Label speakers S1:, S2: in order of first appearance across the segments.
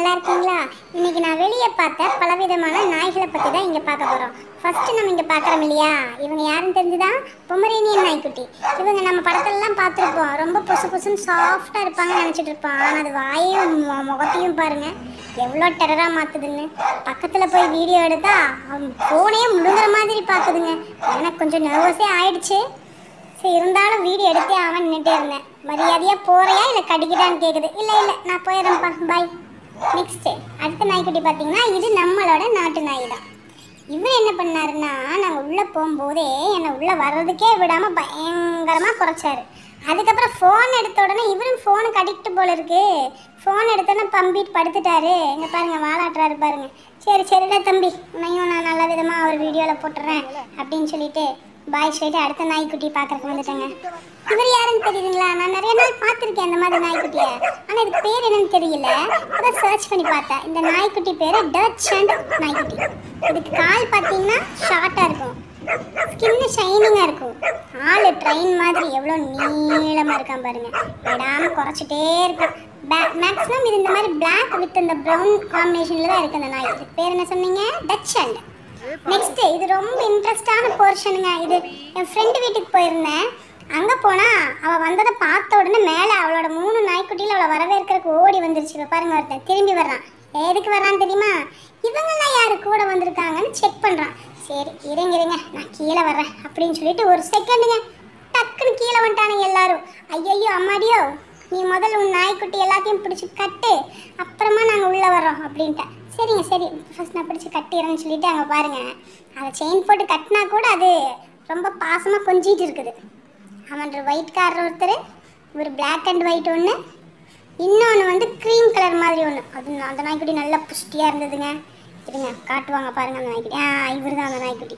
S1: நல்லா இருக்கீங்களா இன்னைக்கு நான் வெளியே பார்த்த பலவிதமான நாய்களை பற்றி தான் இங்கே பார்க்க போகிறோம் ஃபர்ஸ்ட் நம்ம இங்கே பார்க்குறோம் இல்லையா இவங்க யாருன்னு தெரிஞ்சுதா பொமரேனியன் நாய்க்குட்டி இவங்க நம்ம படத்துலலாம் பார்த்துருப்போம் ரொம்ப புசு புசுன்னு சாஃப்டாக இருப்பாங்கன்னு நினச்சிட்டு இருப்போம் ஆனால் அது வாயும் மு- முகத்தையும் பாருங்க எவ்வளோ டெரராக மாற்றுதுன்னு பக்கத்தில் போய் வீடியோ எடுத்தா ஃபோனே முழுங்குற மாதிரி பார்க்குதுங்க எனக்கு கொஞ்சம் நர்வஸே ஆயிடுச்சு சரி இருந்தாலும் வீடியோ எடுத்தே அவன் நின்றுட்டே இருந்தேன் மரியாதையா போறியா இல்லை கடிக்கிறான்னு கேட்குது இல்லை இல்லை நான் போயிடுறேன்ப்பா பாய் நெக்ஸ்ட் அடுத்த நாய்க்குட்டி பார்த்தீங்கன்னா இது நம்மளோட நாட்டு நாய் தான் இவர் என்ன பண்ணாருன்னா நாங்கள் உள்ளே போகும்போதே என்னை உள்ளே வர்றதுக்கே விடாமல் பயங்கரமாக குறைச்சாரு அதுக்கப்புறம் ஃபோன் எடுத்த உடனே இவரும் ஃபோனுக்கு அடிக்ட் போல இருக்கு ஃபோன் எடுத்தோன்னே பம்பிட்டு படுத்துட்டாரு இங்கே பாருங்க வாலாட்டுறாரு பாருங்க சரி சரிடா தம்பி உன்னையும் நான் நல்ல விதமாக ஒரு வீடியோவில் போட்டுறேன் அப்படின்னு சொல்லிட்டு பாய் சொல்லிட்டு அடுத்த நாய்க்குட்டி பார்க்கறதுக்கு வந்துட்டேங்க இவர் யாருன்னு தெரியுதுங்களா நான் நிறைய நாள் பார்த்துருக்கேன் அந்த மாதிரி நாய்க்குட்டியை ஆனால் இதுக்கு பேர் என்னன்னு தெரியல அதான் சர்ச் பண்ணி பார்த்தேன் இந்த நாய்க்குட்டி பேர் டச் அண்ட் நாய்க்குட்டி இதுக்கு கால் பார்த்தீங்கன்னா ஷார்ட்டாக இருக்கும் ஸ்கின்னு ஷைனிங்காக இருக்கும் ஆள் ட்ரெயின் மாதிரி எவ்வளோ நீளமாக இருக்கான் பாருங்க விடாமல் குறைச்சிட்டே இருக்கான் மேக்ஸிமம் இது இந்த மாதிரி Black வித் இந்த ப்ரௌன் காம்பினேஷனில் தான் இருக்குது அந்த நாய் இதுக்கு பேர் என்ன சொன்னீங்க டச் அண்ட் நெக்ஸ்ட் இது ரொம்ப இன்ட்ரெஸ்டான போர்ஷனுங்க இது என் ஃப்ரெண்டு வீட்டுக்கு போயிருந்தேன் அங்கே போனால் அவள் வந்ததை பார்த்த உடனே மேலே அவளோட மூணு நாய்க்குட்டியில் அவளை வரவேற்கிறதுக்கு ஓடி வந்துருச்சு இப்போ பாருங்க ஒருத்தன் திரும்பி வர்றான் எதுக்கு வர்றான்னு தெரியுமா இவங்கெல்லாம் யாரு கூட வந்திருக்காங்கன்னு செக் பண்ணுறான் சரி இருங்க இருங்க நான் கீழே வர்றேன் அப்படின்னு சொல்லிட்டு ஒரு செகண்டுங்க டக்குன்னு கீழே வந்துட்டானுங்க எல்லாரும் ஐயையோ அம்மாடியோ நீ முதல்ல உன் நாய்க்குட்டி எல்லாத்தையும் பிடிச்சி கட்டு அப்புறமா நாங்கள் உள்ளே வர்றோம் அப்படின்ட்டேன் சரிங்க சரி ஃபர்ஸ்ட் நான் பிடிச்சி கட்டிடுறேன்னு சொல்லிட்டு அங்கே பாருங்க அதை செயின் போட்டு கட்டினா கூட அது ரொம்ப பாசமாக கொஞ்சிட்டு இருக்குது அவன் ஒயிட் கார் ஒருத்தர் ஒரு Black அண்ட் ஒயிட் ஒன்று இன்னொன்று வந்து க்ரீம் கலர் மாதிரி ஒன்று அது அந்த நாய்க்குட்டி நல்லா புஷ்டியாக இருந்ததுங்க இருங்க காட்டுவாங்க பாருங்க அந்த நாய்க்குட்டி ஆ இவர் தான் அந்த நாய்க்குட்டி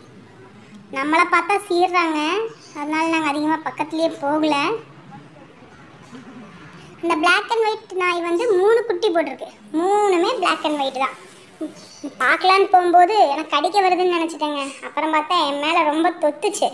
S1: நம்மளை பார்த்தா சீர்றாங்க அதனால நாங்கள் அதிகமாக பக்கத்துலேயே போகல இந்த Black அண்ட் ஒயிட் நாய் வந்து மூணு குட்டி போட்டிருக்கு மூணுமே Black அண்ட் ஒயிட் தான் பார்க்கலான்னு போகும்போது எனக்கு கடிக்க வருதுன்னு நினச்சிட்டேங்க அப்புறம் பார்த்தா என் மேலே ரொம்ப தொத்துச்சு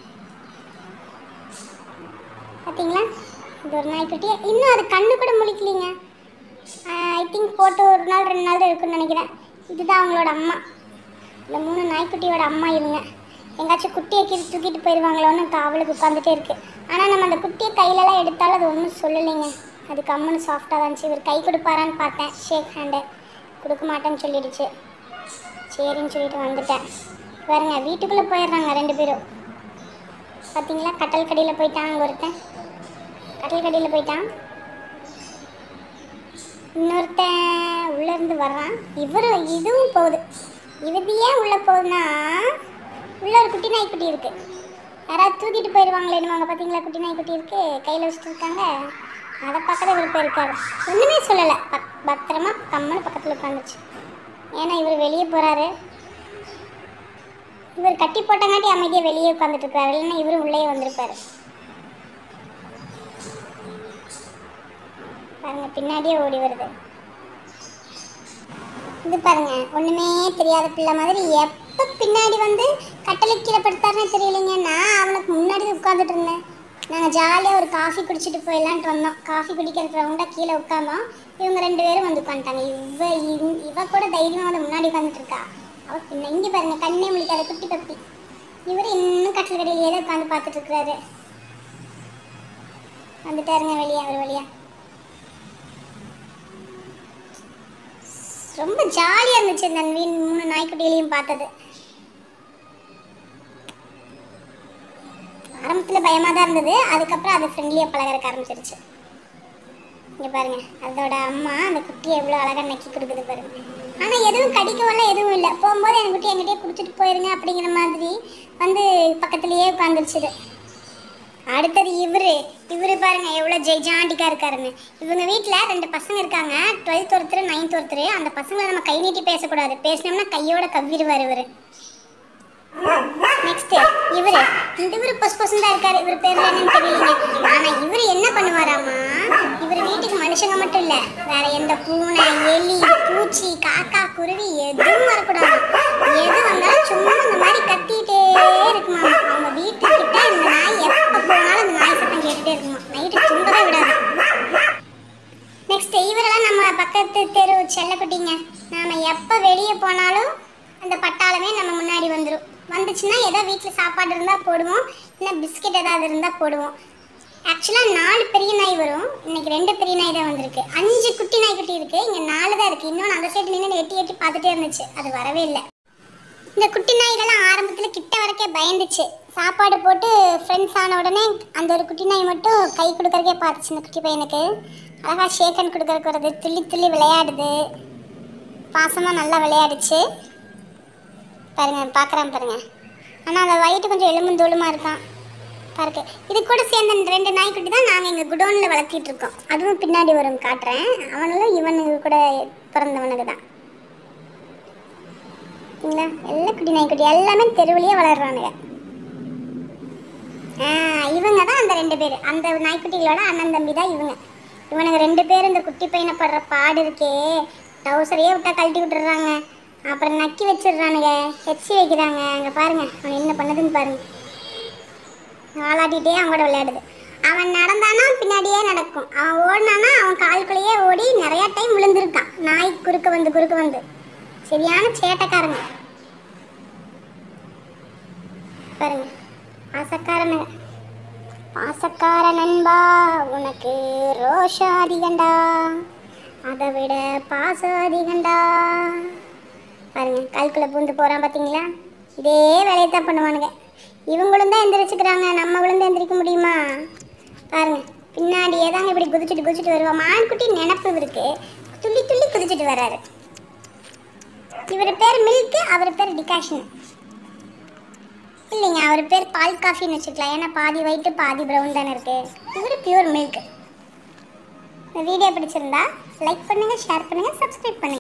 S1: பார்த்தீங்களா இது ஒரு நாய்க்குட்டி இன்னும் அது கண்ணு கூட முழிக்கலீங்க ஐ திங்க் போட்டு ஒரு நாள் ரெண்டு நாள் தான் இருக்குன்னு நினைக்கிறேன் இதுதான் அவங்களோட அம்மா இந்த மூணு நாய்க்குட்டியோட அம்மா இவங்க எங்காச்சும் குட்டியை கீழே தூக்கிட்டு போயிடுவாங்களோன்னு காவலுக்கு உட்காந்துட்டே இருக்கு ஆனால் நம்ம அந்த குட்டியை கையிலலாம் எடுத்தாலும் அது ஒன்றும் சொல்லலைங்க அது கம்முன்னு சாஃப்டாக தான் இருந்துச்சு இவர் கை கொடுப்பாரான்னு பார்த்தேன் ஷேக் ஹேண்டு கொடுக்க மாட்டேன்னு சொல்லிடுச்சு சரின்னு சொல்லிட்டு வந்துட்டேன் பாருங்க வீட்டுக்குள்ளே போயிடுறாங்க ரெண்டு பேரும் பார்த்தீங்களா கட்டல் கடியில் போயிட்டான் அங்கே ஒருத்தன் கட்டல் கடியில் போயிட்டான் இன்னொருத்தன் உள்ளே இருந்து வர்றான் இவரும் இதுவும் போகுது இது ஏன் உள்ளே போகுதுன்னா உள்ள ஒரு குட்டி நாய்க்குட்டி இருக்கு யாராவது தூக்கிட்டு போயிடுவாங்களே என்னவாங்க பார்த்தீங்களா குட்டி நாய்க்குட்டி இருக்கு கையில் வச்சுட்டு இருக்காங்க அதை பக்கத்தில் இவர் போயிருக்காரு ஒன்றுமே சொல்லலை பக் பத்திரமா கம்மனு பக்கத்தில் உட்காந்துச்சு ஏன்னா இவர் வெளியே போகிறாரு இவர் கட்டி போட்டங்காட்டி அமைதியாக வெளியே உட்காந்துட்டு இருக்காரு இல்லைன்னா இவரும் உள்ளே வந்திருப்பாரு பாருங்க பின்னாடியே ஓடி வருது இது பாருங்க ஒண்ணுமே தெரியாத பிள்ளை மாதிரி எப்ப பின்னாடி வந்து கட்டளை கீழே படுத்தாருன்னு தெரியலைங்க நான் அவனுக்கு முன்னாடி உட்காந்துட்டு இருந்தேன் நாங்கள் ஜாலியாக ஒரு காஃபி குடிச்சிட்டு போயிடலான்ட்டு வந்தோம் காஃபி குடிக்கிறதுக்கு ரவுண்டாக கீழே உட்காந்தோம் இவங்க ரெண்டு பேரும் வந்து உட்காந்துட்டாங்க இவ இவ- இவ கூட தைரியமாக வந்து முன்னாடி உட்காந்துட்டு இருக்கா அவ பின்ன இங்கே பாருங்க கண்ணே முழிக்காத குட்டி பப்பி இவர் இன்னும் கட்டில் கடையிலேயே தான் உட்காந்து பார்த்துட்டு இருக்கிறாரு வந்துட்டாருங்க வெளியே அவர் வழியா ரொம்ப ஜாலியாக இருந்துச்சு இந்த மீன் மூணு நாய்க்குட்டிகளையும் பார்த்தது ஆரம்பத்தில் பயமாக தான் இருந்தது அதுக்கப்புறம் அது ஃப்ரெண்ட்லியாக பழகறக்க ஆரம்பிச்சிருச்சு இங்கே பாருங்க அதோட அம்மா அந்த குட்டியை எவ்வளோ அழகாக நக்கி கொடுக்குது பாருங்க ஆனால் எதுவும் கடிக்கவெல்லாம் எதுவும் இல்லை போகும்போது என் குட்டி என்கிட்டயே கொடுத்துட்டு போயிருங்க அப்படிங்கிற மாதிரி வந்து பக்கத்துலேயே உட்காந்துருச்சுது அடுத்தது இவரு இவரு பாருங்க எவ்வளோ ஜெய்ஜாண்டிக்கா இருக்காருன்னு இவங்க வீட்டில் ரெண்டு பசங்க இருக்காங்க டுவெல்த் ஒருத்தர் நைன்த் ஒருத்தர் அந்த பசங்களை நம்ம கை நீட்டி பேசக்கூடாது பேசினோம்னா கையோட கவ்விடுவார் இவர் நெக்ஸ்ட் இவரு இந்த இவரு பொஸ் பொசுன்னு தான் இருக்காரு இவர் பேர்ல என்னன்னு தெரியலங்க ஆனா இவரு என்ன பண்ணுவாராமா இவர் வீட்டுக்கு மனுஷங்க மட்டும் இல்ல வேற எந்த பூனை எலி பூச்சி காக்கா குருவி எதுவும் வரக்கூடாது எது வந்தாலும் சும்மா இந்த மாதிரி கத்திட்டே இருக்குமா அவங்க வீட்டுக்கிட்ட இந்த நாய் எப்ப போனாலும் அந்த நாய் சத்தம் கேட்டுட்டே இருக்குமா நைட்டு தூங்கவே விடாது நெக்ஸ்ட் இவரெல்லாம் நம்ம பக்கத்து பக்கத்து தெரு செல்லக்குட்டிங்க நாம எப்போ வெளியே போனாலும் அந்த பட்டாளமே நம்ம முன்னாடி வந்துடும் வந்துச்சுன்னா ஏதோ வீட்டில் சாப்பாடு இருந்தால் போடுவோம் இல்லை பிஸ்கெட் ஏதாவது இருந்தால் போடுவோம் ஆக்சுவலாக நாலு பெரிய நாய் வரும் இன்னைக்கு ரெண்டு பெரிய நாய் தான் வந்திருக்கு அஞ்சு குட்டி நாய்க்குட்டி இருக்கு இங்கே நாலு தான் இருக்கு இன்னொன்று அந்த சைடு நின்று எட்டி எட்டி பார்த்துட்டே இருந்துச்சு அது வரவே இல்லை இந்த குட்டி நாய்கள்லாம் ஆரம்பத்தில் கிட்ட வரைக்கே பயந்துச்சு சாப்பாடு போட்டு ஃப்ரெண்ட்ஸ் ஆன உடனே அந்த ஒரு குட்டி நாய் மட்டும் கை கொடுக்கறக்கே பார்த்துச்சு இந்த குட்டி பையனுக்கு அழகாக ஷேக்கன் கொடுக்கறக்கு வருது துள்ளி துள்ளி விளையாடுது பாசமாக நல்லா விளையாடுச்சு பாருங்க பார்க்குறான் பாருங்க ஆனால் அந்த வயிற்று கொஞ்சம் எலும்பும் தோலுமா இருக்கான் பாருங்க இது கூட சேர்ந்த இந்த ரெண்டு நாய்க்குட்டி தான் நாங்கள் எங்கள் குடோனில் வளர்த்திட்டு இருக்கோம் அதுவும் பின்னாடி வரும் காட்டுறேன் அவனும் இவனுக்கு கூட பிறந்தவனுக்கு தான் சரிங்களா எல்லா குட்டி நாய்க்குட்டி எல்லாமே தெருவுலயே வளர்றானுங்க ஆ இவங்க தான் அந்த ரெண்டு பேர் அந்த நாய்க்குட்டிகளோட அண்ணன் தம்பி தான் இவங்க இவனுங்க ரெண்டு பேரும் இந்த குட்டி பையனை படுற பாடு இருக்கே டவுசரையே விட்டா கழட்டி விட்டுறாங்க அப்புறம் நக்கி வச்சிடுறானுங்க ஹெச்சி வைக்கிறாங்க அங்கே பாருங்க அவன் என்ன பண்ணுதுன்னு பாருங்க வாலாட்டிகிட்டே அவன் கூட விளையாடுது அவன் நடந்தானா பின்னாடியே நடக்கும் அவன் ஓடினானா அவன் கால்குள்ளேயே ஓடி நிறையா டைம் விழுந்திருக்கான் நாய் குறுக்க வந்து குறுக்க வந்து சரியான சேட்டைக்காரங்க பாருங்க பாசக்காரனுங்க பாசக்கார நண்பா உனக்கு ரோஷம் அதிகண்டா அதை விட பாசம் அதிகண்டா பாருங்க கால்குள்ள பூந்து போறான் பாத்தீங்களா இதே வேலையை தான் பண்ணுவானுங்க இவங்களும் தான் எந்திரிச்சுக்கிறாங்க நம்ம விழுந்து எந்திரிக்க முடியுமா பாருங்க பின்னாடியே தாங்க இப்படி குதிச்சுட்டு குதிச்சுட்டு வருவான் மான்குட்டி நினப்பு இருக்கு துள்ளி துள்ளி குதிச்சுட்டு வர்றாரு இவர் பேர் மில்க் அவர் பேர் டிகாஷன் இல்லைங்க அவர் பேர் பால் காஃபின்னு வச்சுக்கலாம் ஏன்னா பாதி ஒயிட்டு பாதி ப்ரௌன் தானே இருக்கு இவர் பியூர் மில்க் இந்த வீடியோ பிடிச்சிருந்தா லைக் பண்ணுங்க ஷேர் பண்ணுங்க சப்ஸ்கிரைப் பண்ணுங்க